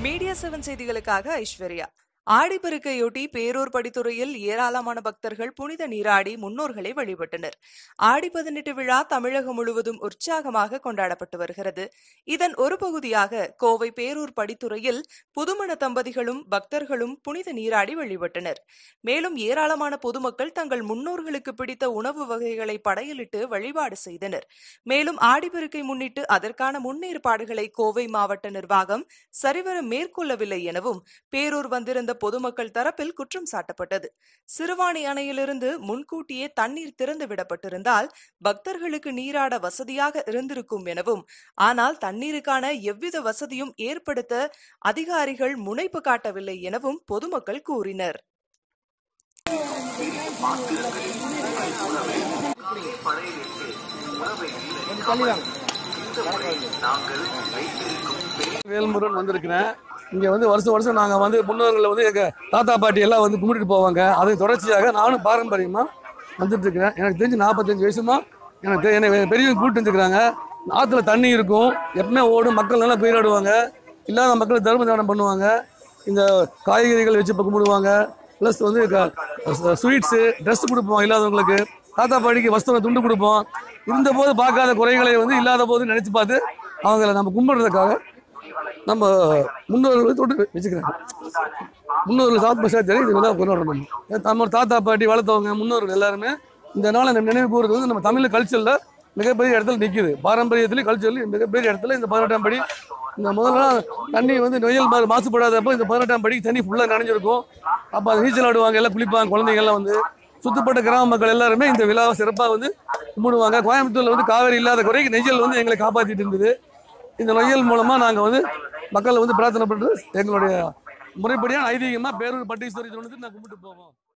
media seven செய்திகளுக்காக ஐஸ்வர்யா ஆடிப்பெருக்கையொட்டி பேரூர் படித்துறையில் ஏராளமான பக்தர்கள் புனித நீராடி முன்னோர்களை வழிபட்டனர் ஆடி பதினெட்டு விழா தமிழகம் முழுவதும் உற்சாகமாக கொண்டாடப்பட்டு வருகிறது இதன் ஒரு பகுதியாக கோவை பேரூர் படித்துறையில் புதுமண தம்பதிகளும் பக்தர்களும் புனித நீராடி வழிபட்டனர் மேலும் ஏராளமான பொதுமக்கள் தங்கள் முன்னோர்களுக்கு பிடித்த உணவு வகைகளை படையலிட்டு வழிபாடு செய்தனர் மேலும் ஆடிப்பெருக்கை முன்னிட்டு அதற்கான முன்னேற்பாடுகளை கோவை மாவட்ட நிர்வாகம் சரிவர மேற்கொள்ளவில்லை எனவும் பேரூர் வந்திருந்த பொதுமக்கள் தரப்பில் குற்றம் சாட்டப்பட்டது சிறுவாணி அணையிலிருந்து முன்கூட்டியே தண்ணீர் திறந்து விடப்பட்டிருந்தால் பக்தர்களுக்கு நீராட வசதியாக இருந்திருக்கும் எனவும் ஆனால் தண்ணீருக்கான எவ்வித வசதியும் ஏற்படுத்த அதிகாரிகள் முனைப்பு காட்டவில்லை எனவும் பொதுமக்கள் கூறினர் வேல்முருகன் வந்திருக்கிறேன் இங்கே வந்து வருஷம் வருஷம் நாங்கள் வந்து முன்னோர்களை வந்து எங்கள் தாத்தா பாட்டி எல்லாம் வந்து கும்பிட்டுட்டு போவாங்க அதை தொடர்ச்சியாக நானும் பாரம்பரியமாக வந்துட்டு இருக்கிறேன் எனக்கு தெரிஞ்சு நாற்பத்தஞ்சு வயசுமா எனக்கு தெ- என்னை பெரியவங்க கூப்பிட்டு வந்துருக்குறாங்க ஆற்றுல தண்ணி இருக்கும் எப்பவுமே ஓடும் மக்கள் நல்லா குயிலாடுவாங்க இல்லாத மக்கள் தர்ம தானம் பண்ணுவாங்க இந்த காய்கறிகள் வச்சு இப்போ கும்பிடுவாங்க ப்ளஸ் வந்து ஸ்வீட்ஸு ட்ரெஸ் கொடுப்போம் இல்லாதவங்களுக்கு தாத்தா பாட்டிக்கு வஸ்திரம் துண்டு கொடுப்போம் இருந்த போது பார்க்காத குறைகளை வந்து இல்லாத போது நினச்சி பார்த்து அவங்கள நம்ம கும்பிடுறதுக்காக நம்ம முன்னோர்களை தொட்டு வச்சுக்கிறேன் முன்னோர்கள் சாத்ம சேர்த்து இது தான் கொண்டாடணும் நம்ம நம்ம தாத்தா பாட்டி வளர்த்தவங்க முன்னோர்கள் எல்லாருமே இந்த நாளை நம்ம நினைவு கூறுறது வந்து நம்ம தமிழ் கல்ச்சரில் மிகப்பெரிய இடத்துல நிற்கிது பாரம்பரியத்திலையும் கல்ச்சர்லையும் மிகப்பெரிய இடத்துல இந்த பதினெட்டாம் படி இந்த முதல்ல தண்ணி வந்து நொயல் மா மாசுபடாதப்போ இந்த பதினெட்டாம் படிக்கு தண்ணி ஃபுல்லாக நனைஞ்சிருக்கும் அப்போ அது நீச்சல் ஆடுவாங்க எல்லாம் குளிப்பாங்க குழந்தைங்கள்லாம் வந்து சுத்தப்பட்ட கிராம மக்கள் எல்லாருமே இந்த விழாவை சிறப்பாக வந்து கும்பிடுவாங்க கோயம்புத்தூர்ல வந்து காவேரி இல்லாத குறைக்கு நெய்யல் வந்து எங்களை காப்பாற்றிட்டு இருந்தது இந்த நொய்யல் மூலமாக நாங்கள் வந்து மக்களை வந்து பிரார்த்தனை பண்ணுறது எங்களுடைய முறைப்படியான ஐதீகமாக பேரூர் பட்டீஸ்வரி தோணுது நான் கும்பிட்டு போவோம்